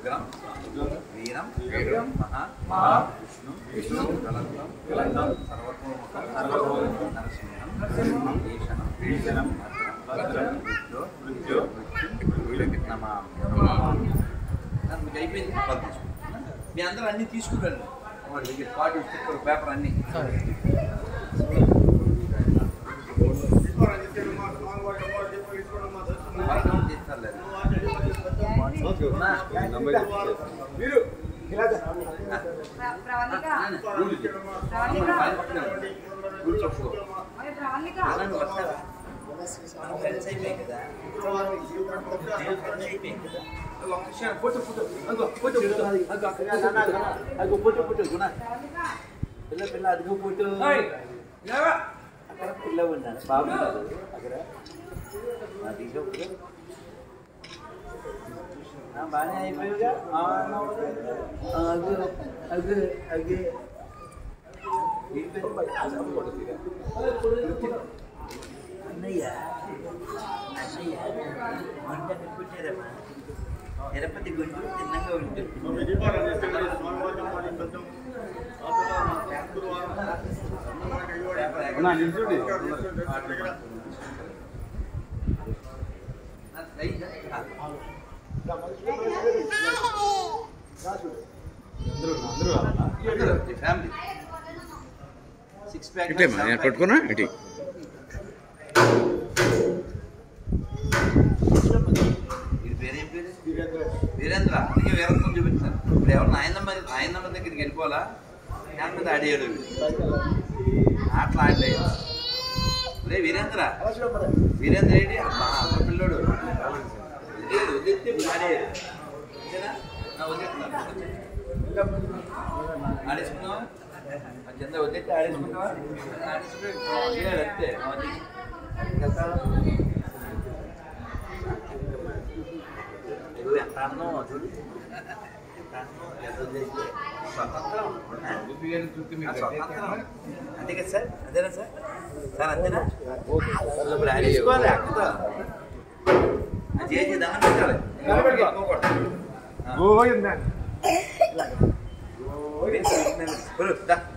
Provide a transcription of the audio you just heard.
ఉగ్రం వీరం వీరం మహా మహా విష్ణు విష్ణు గలంతం గలంతం సర్వతోముఖం సర్వతోముఖం నరసింహం నరసింహం ఈశనం ఈశనం భద్రం భద్రం మృత్యు మృత్యు మృత్యు నమామి అది మీకు అయిపోయింది వాళ్ళు తీసుకుంటారు. మీ అందరూ అన్ని తీసుకురండి వాళ్ళ దగ్గర కార్డు స్టిక్కర్ పేపర్ అన్ని వర్గం చేస్తారులే. మీరు ఇలా ప్రవళిక రూల్ ఇది. ప్రవళిక పైన పక్కనే ఉంది. రూల్స్ ఒప్పుకో. మరి ప్రవళిక అలాంటి వస్తారా? మనం ఫ్రెండ్స్ అయిపోయాం కదా. నేను ఫ్రెండ్స్ అయిపోయాం కదా. అగో, కృష్ణ, ఫోటో, ఫోటో. అగో, ఫోటో, ఫోటో. అగో, అగో, ఫోటో, ఫోటో. అగో, ఫోటో, ఫోటో. గుణ. పిల్ల పిల్ల అదిగో ఫోటో అక్కడ పిల్ల ఉన్నాడు బాబు ఉన్నాడు అక్కడ ఆ, తీసే ఫోటో. ఆ, బాగానే అయిపోయావుగా ఆ, అగు అగు అగే ఈ పేరు అన్నయ్య అన్నయ్య వంట పెట్టారమ్మా తిరుపతి గుండు తిన్నగా ఉంటుంది ఫ్యామిలీ సిక్స్ ప్యాక్ ఇటే మా నేను పట్టుకున్నా ఇటీ ఇది పేరేం పేరు వీరేంద్ర అందుకే వీరత్వం చూపిస్తాను ఇప్పుడు ఎవరు నాయనమ్మ నాయనమ్మ దగ్గరికి వెళ్ళిపోవాలా దాని మీద ఆడేయడు ఆటలు ఆడలేదు రే వీరేంద్ర వీరేంద్ర ఏంటి అమ్మా అమ్మ పిల్లోడు వదిలేడు, వదిలేస్తే ఆడేయడు అంతేనా? నా వదిలేస్తున్నా. ఆడేసుకున్నావా ఆ చంద్ర వదిలేస్తే ఆడేసుకుంటావా ఆడేసుకుంటే వదిలేడు అంతే నా వదిలేసి. ఇదిగో ఎంత అన్నం చూడు ఎంత అన్నం, ఎంత వదిలేసి. స్వతంత్రం ఆ, స్వతంత్రం అంతే కదా సార్ అదేనా సార్ సార్ అంతేనా ఇప్పుడు ఆడేసుకోవాలి అక్కతో అది చేసి దండం పెట్టాలి ఎక్కువకూడదు. ఆ. గురు, దా.